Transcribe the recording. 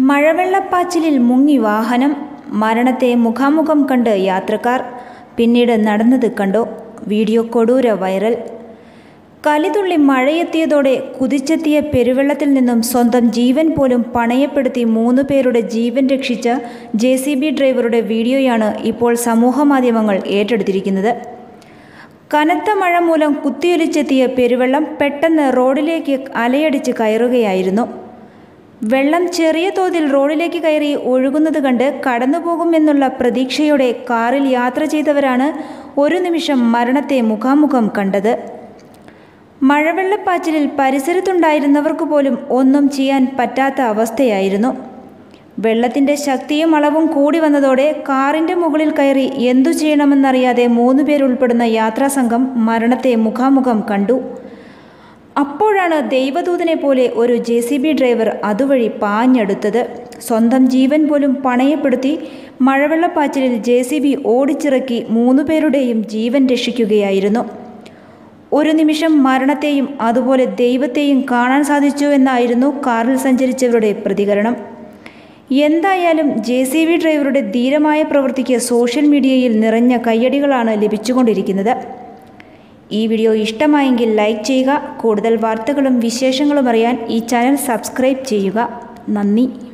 മഴവെള്ളപ്പാച്ചിലിൽ മുങ്ങി വാഹനം മരണത്തെ മുഖാമുഖം കണ്ട് യാത്രക്കാർ പിന്നീട് നടന്നത് കണ്ടോ വീഡിയോ കൊടൂര വൈറൽ കലിതുള്ളി മഴയെത്തിയതോടെ കുതിച്ചെത്തിയ പെരുവെള്ളത്തിൽ നിന്നും സ്വന്തം ജീവൻ പോലും പണയപ്പെടുത്തി മൂന്ന് പേരുടെ ജീവൻ രക്ഷിച്ച ജെ സി ബി ഡ്രൈവറുടെ വീഡിയോയാണ് ഇപ്പോൾ സമൂഹമാധ്യമങ്ങൾ ഏറ്റെടുത്തിരിക്കുന്നത് കനത്ത മഴ മൂലം കുത്തിയൊലിച്ചെത്തിയ പെരുവെള്ളം പെട്ടെന്ന് റോഡിലേക്ക് അലയടിച്ച് കയറുകയായിരുന്നു വെള്ളം ചെറിയ തോതിൽ റോഡിലേക്ക് കയറി ഒഴുകുന്നത് കണ്ട് കടന്നുപോകുമെന്നുള്ള പ്രതീക്ഷയോടെ കാറിൽ യാത്ര ചെയ്തവരാണ് ഒരു നിമിഷം മരണത്തെ മുഖാമുഖം കണ്ടത് മഴവെള്ളപ്പാച്ചിലിൽ പരിസരത്തുണ്ടായിരുന്നവർക്ക് പോലും ഒന്നും ചെയ്യാൻ പറ്റാത്ത അവസ്ഥയായിരുന്നു വെള്ളത്തിൻ്റെ ശക്തിയും അളവും കൂടി വന്നതോടെ കാറിൻ്റെ മുകളിൽ കയറി എന്തു ചെയ്യണമെന്നറിയാതെ മൂന്ന് പേരുൾപ്പെടുന്ന യാത്രാസംഘം മരണത്തെ മുഖാമുഖം കണ്ടു അപ്പോഴാണ് ദൈവദൂതനെ പോലെ ഒരു ജെ സി ബി ഡ്രൈവർ അതുവഴി പാഞ്ഞെടുത്തത് സ്വന്തം ജീവൻ പോലും പണയപ്പെടുത്തി മഴവെള്ളപ്പാച്ചിലിൽ ജെ സി ബി ഓടിച്ചിറക്കി മൂന്നു പേരുടെയും ജീവൻ രക്ഷിക്കുകയായിരുന്നു ഒരു നിമിഷം മരണത്തെയും അതുപോലെ ദൈവത്തെയും കാണാൻ സാധിച്ചു എന്നായിരുന്നു കാറിൽ സഞ്ചരിച്ചവരുടെ പ്രതികരണം എന്തായാലും ജെ സി ബി ഡ്രൈവറുടെ ധീരമായ പ്രവൃത്തിക്ക് സോഷ്യൽ മീഡിയയിൽ നിറഞ്ഞ കയ്യടികളാണ് ലഭിച്ചുകൊണ്ടിരിക്കുന്നത് ഈ വീഡിയോ ഇഷ്ടമായെങ്കിൽ ലൈക്ക് ചെയ്യുക കൂടുതൽ വാർത്തകളും വിശേഷങ്ങളും അറിയാൻ ഈ ചാനൽ സബ്സ്ക്രൈബ് ചെയ്യുക നന്ദി